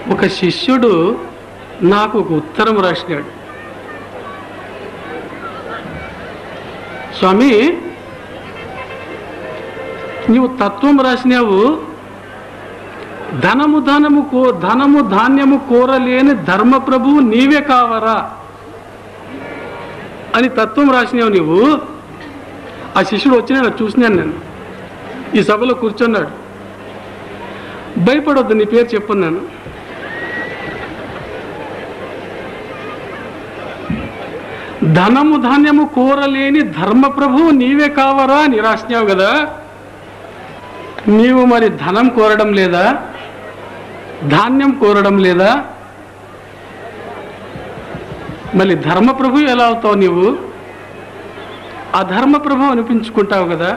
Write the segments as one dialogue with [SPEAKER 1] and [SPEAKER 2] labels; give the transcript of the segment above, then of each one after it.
[SPEAKER 1] ఒక శిష్యుడు నాకు ఒక ఉత్తరం రాసినాడు స్వామి నీవు తత్వం రాసినావు ధనము ధనము కో ధనము ధాన్యము కోరలేని ధర్మప్రభువు నీవే కావరా అని తత్వం రాసినావు నీవు ఆ శిష్యుడు వచ్చినాడు చూసినాను నేను ఈ సభలో కూర్చున్నాడు భయపడొద్దు నీ పేరు చెప్పున్నాను ధనము ధాన్యము కోరలేని ధర్మప్రభువు నీవే కావరా అని రాసినావు కదా నీవు మరి ధనం కోరడం లేదా ధాన్యం కోరడం లేదా మళ్ళీ ధర్మప్రభు ఎలా అవుతావు నీవు అధర్మప్రభు అనిపించుకుంటావు కదా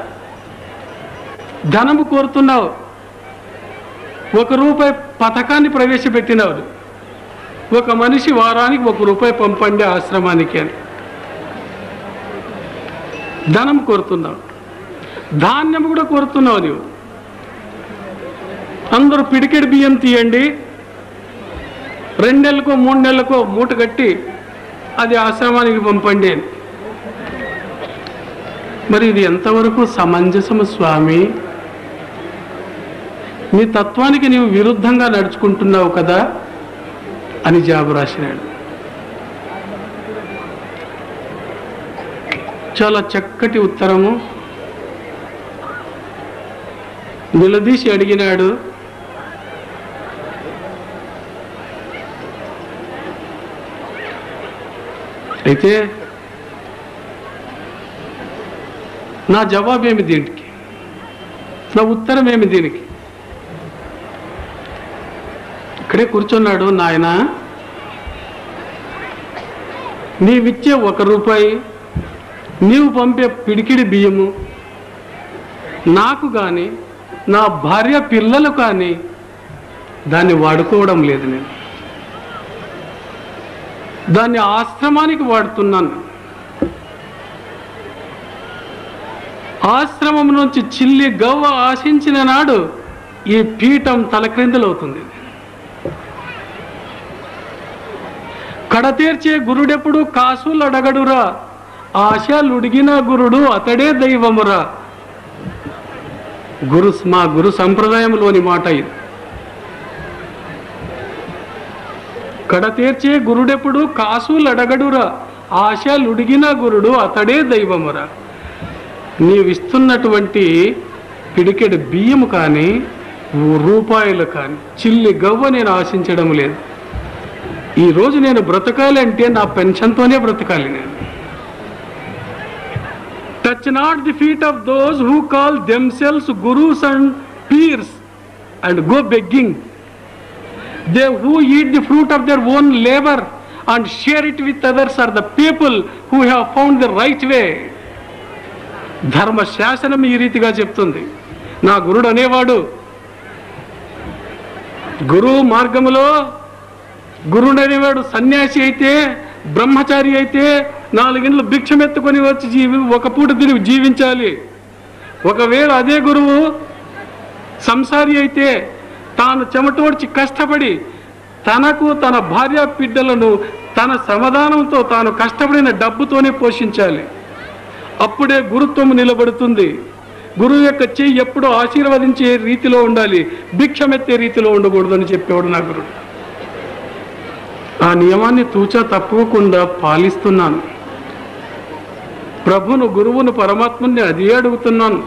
[SPEAKER 1] ధనము కోరుతున్నావు ఒక రూపాయి పథకాన్ని ప్రవేశపెట్టినావు ఒక మనిషి వారానికి ఒక రూపాయి పంపండి ఆశ్రమానికి అని ధనం కోరుతున్నావు ధాన్యం కూడా కోరుతున్నావు నీవు అందరూ పిడికెడు బియ్యం తీయండి రెండు నెలలకో మూడు నెలలకో మూట కట్టి అది ఆశ్రమానికి పంపండి అని మరి ఇది ఎంతవరకు సమంజసము స్వామి నీ తత్వానికి నీవు విరుద్ధంగా నడుచుకుంటున్నావు కదా అని జాబు రాసినాడు చాలా చక్కటి ఉత్తరము నిలదీసి అడిగినాడు అయితే నా జవాబు ఏమి దీనికి నా ఉత్తరం ఏమి దీనికి ఇక్కడే కూర్చున్నాడు నాయన నీవిచ్చే ఒక రూపాయి నీవు పంపే పిడికిడి బియ్యము నాకు కానీ నా భార్య పిల్లలు కానీ దాన్ని వాడుకోవడం లేదు నేను దాన్ని ఆశ్రమానికి వాడుతున్నాను ఆశ్రమం నుంచి చిల్లి గవ్వ ఆశించిన నాడు ఈ పీఠం తలక్రిందులవుతుంది కడతీర్చే గురుడెప్పుడు కాసులు అడగడురా ఆశలుడిగిన గురుడు అతడే దైవమురా గురు మా గురు సంప్రదాయంలోని మాట ఇది కడతీర్చే గురుడెప్పుడు కాసులు అడగడురా ఆశలుడిగిన గురుడు అతడే దైవమురా నీవిస్తున్నటువంటి పిడికెడు బియ్యం కానీ రూపాయలు కానీ చిల్లి గవ్వ నేను ఆశించడం లేదు ఈరోజు నేను బ్రతకాలి అంటే నా పెన్షన్తోనే బ్రతకాలి నేను touch not the feet of those who call themselves gurus and peers and go begging they who eat the fruit of their own labour and share it with others are the people who have found the right way ధర్మ శాసనం ఈ రీతిగా చెప్తుంది నా గురుడు అనేవాడు గురువు మార్గములో గురుడు అనేవాడు సన్యాసి అయితే బ్రహ్మచారి అయితే నాలుగిండ్లు భిక్షమెత్తుకొని వచ్చి జీవి ఒక పూట తిని జీవించాలి ఒకవేళ అదే గురువు సంసారి అయితే తాను చెమటోడ్చి కష్టపడి తనకు తన భార్య బిడ్డలను తన సమాధానంతో తాను కష్టపడిన డబ్బుతోనే పోషించాలి అప్పుడే గురుత్వం నిలబడుతుంది గురువు యొక్క చెయ్యి ఎప్పుడూ ఆశీర్వదించే రీతిలో ఉండాలి భిక్షమెత్తే రీతిలో ఉండకూడదు అని చెప్పేవాడు నా గురుడు ఆ నియమాన్ని తూచా తప్పకుండా పాలిస్తున్నాను ప్రభును గురువును పరమాత్మని అదే అడుగుతున్నాను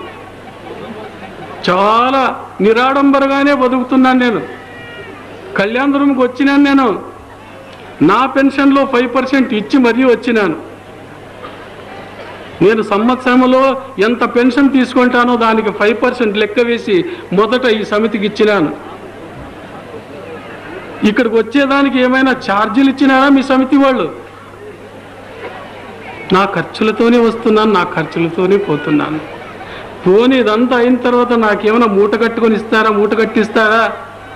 [SPEAKER 1] చాలా నిరాడంబరగానే బతుకుతున్నాను నేను కళ్యాణదురంకి వచ్చినాను నేను నా పెన్షన్లో ఫైవ్ పర్సెంట్ ఇచ్చి మరీ వచ్చినాను నేను సంవత్సరంలో ఎంత పెన్షన్ తీసుకుంటానో దానికి ఫైవ్ పర్సెంట్ లెక్క వేసి మొదట ఈ సమితికి ఇచ్చినాను ఇక్కడికి వచ్చేదానికి ఏమైనా ఛార్జీలు ఇచ్చినారా మీ సమితి వాళ్ళు నా ఖర్చులతోనే వస్తున్నాను నా ఖర్చులతోనే పోతున్నాను పోనీ ఇదంతా అయిన తర్వాత నాకేమైనా మూట కట్టుకొని ఇస్తారా మూట కట్టిస్తారా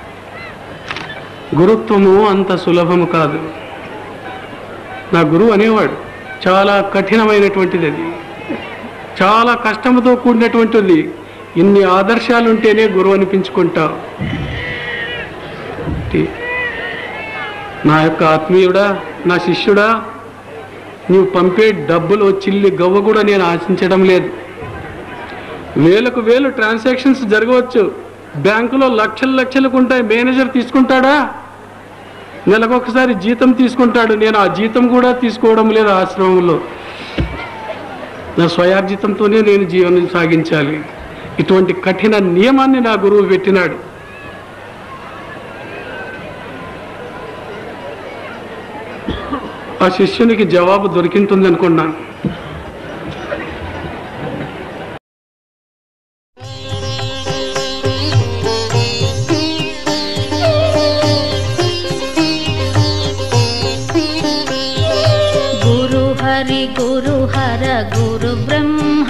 [SPEAKER 1] గురుత్వము అంత సులభము కాదు నా గురువు అనేవాడు చాలా కఠినమైనటువంటిది అది చాలా కష్టంతో కూడినటువంటిది ఇన్ని ఆదర్శాలు ఉంటేనే గురువు అనిపించుకుంటావు నా యొక్క ఆత్మీయుడా నా శిష్యుడా నీవు పంపే డబ్బులు చిల్లి గవ్వ కూడా నేను ఆశించడం లేదు వేలకు వేలు ట్రాన్సాక్షన్స్ జరగవచ్చు బ్యాంకులో లక్షలు లక్షలకు ఉంటాయి మేనేజర్ తీసుకుంటాడా నెలకొకసారి జీతం తీసుకుంటాడు నేను ఆ జీతం కూడా తీసుకోవడం లేదు ఆశ్రమంలో నా స్వయార్జితంతోనే నేను జీవనం సాగించాలి ఇటువంటి కఠిన నియమాన్ని నా గురువు పెట్టినాడు ఆ శిష్యునికి జవాబు దొరికింటుంది అనుకున్నాను
[SPEAKER 2] गुरु हरि गुरु हर गुरु ब्रह्म